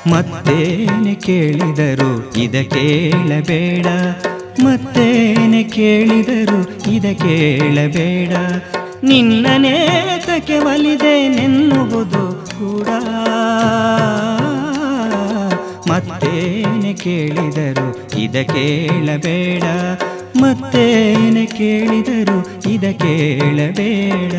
ಮತ್ತೇನೆ ಕೇಳಿದರು ಇದ ಕೇಳಬೇಡ ಮತ್ತೇನೆ ಕೇಳಿದರು ಇದ ಕೇಳಬೇಡ ನಿನ್ನನೇತಕ್ಕೆ ಒಲಿದೆ ನೆನ್ನುವುದು ಕೂಡ ಮತ್ತೇನೆ ಕೇಳಿದರು ಇದ ಕೇಳಬೇಡ ಮತ್ತೇನೆ ಕೇಳಿದರು ಇದ ಕೇಳಬೇಡ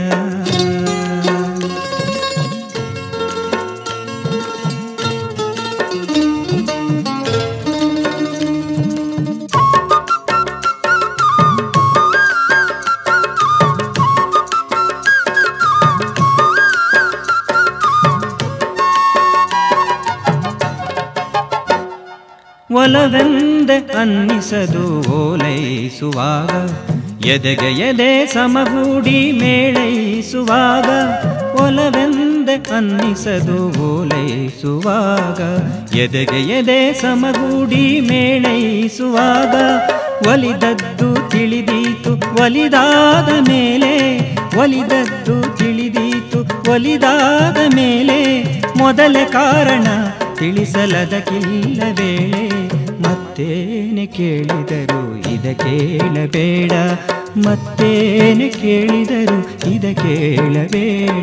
ಒಲವೆಂದೆ ಅನ್ನಿಸದು ಓಲೈಸುವಾಗ ಎದೆಗೆ ಎದೆ ಸಮಗೂಡಿ ಮೇಳೈಸುವಾಗ ಒಲವೆಂದೆ ಅನ್ನಿಸದು ಓಲೈಸುವಾಗ ಎದೆಗೆ ಎದೆ ಸಮಗೂಡಿ ಮೇಳೈಸುವಾಗ ಒಲಿದದ್ದು ತಿಳಿದೀತು ಒಲಿದಾದ ಮೇಲೆ ಒಲಿದದ್ದು ತಿಳಿದೀತು ಒಲಿದಾದ ಮೇಲೆ ಮೊದಲೇ ಕಾರಣ ತಿಳಿಸಲದಕ್ಕಿಲ್ಲ ವೇಳೆ ಮತ್ತೇನೆ ಕೇಳಿದರು ಇದ ಕೇಳಬೇಡ ಮತ್ತೇನೆ ಕೇಳಿದರು ಇದ ಕೇಳಬೇಡ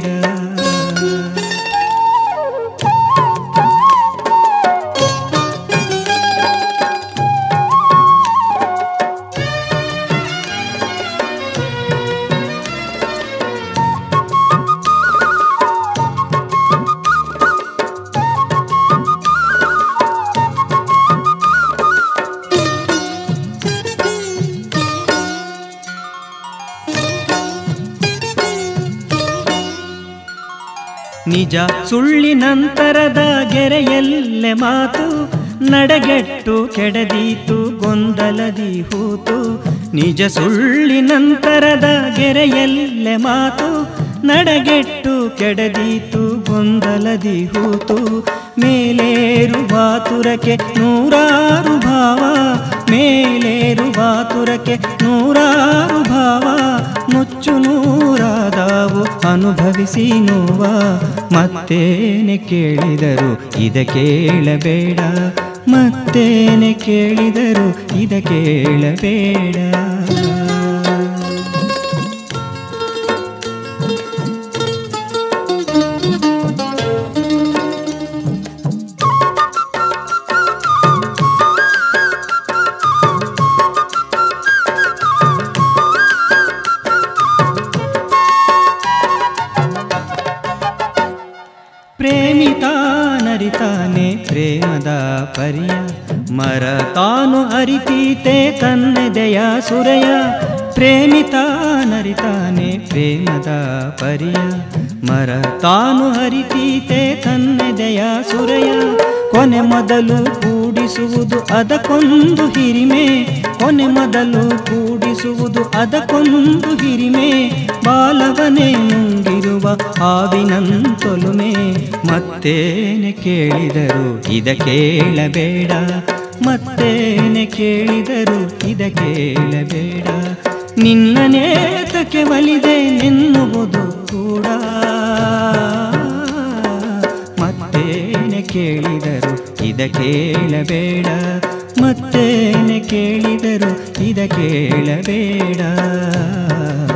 ನಿಜ ಸುಳ್ಳಿನಂತರದ ಗೆರೆಯಲ್ಲೆ ಮಾತು ನಡೆಗೆಟ್ಟು ಕೆಡದೀತು ಗೊಂದಲದಿ ಹೂತು ನಿಜ ಸುಳ್ಳಿನಂತರದ ಗೆರೆಯಲ್ಲೆ ಮಾತು ನಡೆಗೆಟ್ಟು ಕೆಡದೀತು ಗೊಂದಲದಿ ಹೂತು ಮೇಲೇರುವ ತುರಕ್ಕೆ ನೂರಾರು ಭಾವ ಮೇಲೇರುವ ತುರಕ್ಕೆ ನೂರಾರು ಭಾವ ನುಚ್ಚು ನೂರಾದವು ಅನುಭವಿಸಿ ನೋವ ಮತ್ತೇನೆ ಕೇಳಿದರು ಇದ ಕೇಳಬೇಡ ಮತ್ತೇನೆ ಕೇಳಿದರು ಇದ ಕೇಳಬೇಡ ಪ್ರೇಮಿತಾನರಿತಾನೆ ಪ್ರೇಮದ ಪರಿಯ ಮರ ತಾನು ಅರಿತೀತೆ ತನ್ನೆದೆಯ ಸುರೆಯ ಪ್ರೇಮಿತಾನರಿತಾನೆ ಪ್ರೇಮದ ಪರಿಯ ಮರ ತಾನು ಅರಿತೀತೆ ತನ್ನೆದೆಯ ಸುರೆಯ ಕೊನೆ ಮೊದಲು ಕೂಡಿಸುವುದು ಅದಕ್ಕೊಂದು ಹಿರಿಮೆ ಕೊನೆ ಮೊದಲು ಕೂಡಿಸುವುದು ಅದಕ್ಕೊಂದು ಹಿರಿಮೆ ಬಾಲವನೇ ನುಂಗಿರುವ ಹಾವಿನಂತೊಲುಮೆ ಮತ್ತೇನೆ ಕೇಳಿದರು ಇದ ಕೇಳಬೇಡ ಮತ್ತೇನೆ ಕೇಳಿದರು ಇದ ಕೇಳಬೇಡ ನಿನ್ನ ನೇತಕ್ಕೆ ಒಲಿದೆ ನೆನ್ನುವುದು ಕೂಡ ಮತ್ತೇನೆ ಕೇಳಿದರು ಇದ ಕೇಳಬೇಡ ಮತ್ತೇನೆ ಕೇಳಿದರು ಇದ ಕೇಳಬೇಡ